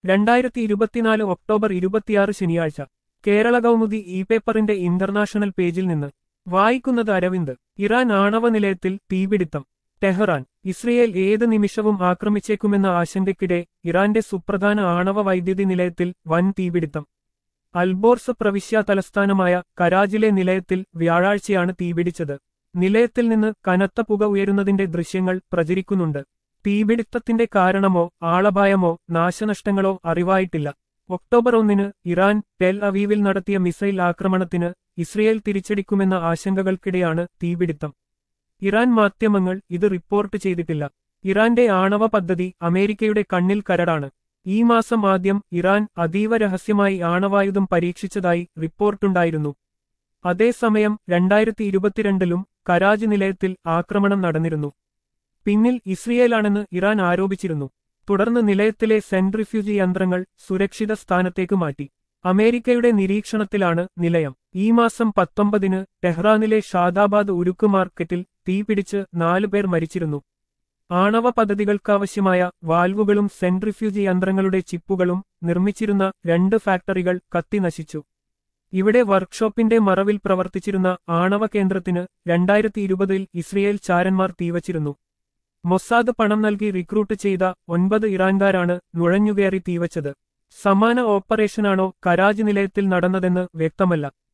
രണ്ടായിരത്തി ഇരുപത്തിനാല് ഒക്ടോബർ ഇരുപത്തിയാറ് ശനിയാഴ്ച കേരള കൗമുദി ഇ പേപ്പറിന്റെ ഇന്റർനാഷണൽ പേജിൽ നിന്ന് വായിക്കുന്നത് അരവിന്ദ് ഇറാൻ ആണവ നിലയത്തിൽ തീപിടിത്തം ടെഹ്റാൻ ഇസ്രയേൽ ഏത് നിമിഷവും ആക്രമിച്ചേക്കുമെന്ന ആശങ്കയ്ക്കിടെ ഇറാന്റെ സുപ്രധാന ആണവ വൈദ്യുതി നിലയത്തിൽ വൻ തീപിടിത്തം അൽബോർസ് പ്രവിശ്യ തലസ്ഥാനമായ കരാജിലെ നിലയത്തിൽ വ്യാഴാഴ്ചയാണ് തീപിടിച്ചത് നിലയത്തിൽ നിന്ന് കനത്ത പുക ഉയരുന്നതിന്റെ ദൃശ്യങ്ങൾ പ്രചരിക്കുന്നുണ്ട് തീപിടുത്തത്തിന്റെ കാരണമോ ആളപായമോ നാശനഷ്ടങ്ങളോ അറിവായിട്ടില്ല ഒക്ടോബർ ഒന്നിന് ഇറാൻ ടെൽ അവീവിൽ നടത്തിയ മിസൈൽ ആക്രമണത്തിന് ഇസ്രയേൽ തിരിച്ചടിക്കുമെന്ന ആശങ്കകൾക്കിടെയാണ് തീപിടുത്തം ഇറാൻ മാധ്യമങ്ങൾ ഇത് റിപ്പോർട്ട് ചെയ്തിട്ടില്ല ഇറാന്റെ ആണവ പദ്ധതി അമേരിക്കയുടെ കണ്ണിൽ കരടാണ് ഈ മാസം ആദ്യം ഇറാൻ അതീവ രഹസ്യമായി ആണവായുധം പരീക്ഷിച്ചതായി റിപ്പോർട്ടുണ്ടായിരുന്നു അതേസമയം രണ്ടായിരത്തി ഇരുപത്തിരണ്ടിലും കരാജ് നിലയത്തിൽ ആക്രമണം നടന്നിരുന്നു പിന്നിൽ ഇസ്രയേലാണെന്ന് ഇറാൻ ആരോപിച്ചിരുന്നു തുടർന്ന് നിലയത്തിലെ സെൻട്രിഫ്യൂജി യന്ത്രങ്ങൾ സുരക്ഷിത സ്ഥാനത്തേക്ക് മാറ്റി അമേരിക്കയുടെ നിരീക്ഷണത്തിലാണ് നിലയം ഈ മാസം പത്തൊമ്പതിന് ടെഹ്റാനിലെ ഷാദാബാദ് ഉരുക്ക് മാർക്കറ്റിൽ തീപിടിച്ച് നാലുപേർ മരിച്ചിരുന്നു ആണവ പദ്ധതികൾക്കാവശ്യമായ വാൽവുകളും സെൻട്രിഫ്യൂജി യന്ത്രങ്ങളുടെ ചിപ്പുകളും നിർമ്മിച്ചിരുന്ന രണ്ട് ഫാക്ടറികൾ കത്തി നശിച്ചു ഇവിടെ വർക്ക്ഷോപ്പിന്റെ മറവിൽ പ്രവർത്തിച്ചിരുന്ന ആണവ കേന്ദ്രത്തിന് രണ്ടായിരത്തി ഇരുപതിൽ ഇസ്രയേൽ ചാരന്മാർ തീവച്ചിരുന്നു മൊസാദ് പണം നൽകി റിക്രൂട്ട് ചെയ്ത ഒൻപത് ഇറാൻകാരാണ് നുഴഞ്ഞുകയറി തീവച്ചത് സമാന ഓപ്പറേഷനാണോ കരാജ് നിലയത്തിൽ നടന്നതെന്ന് വ്യക്തമല്ല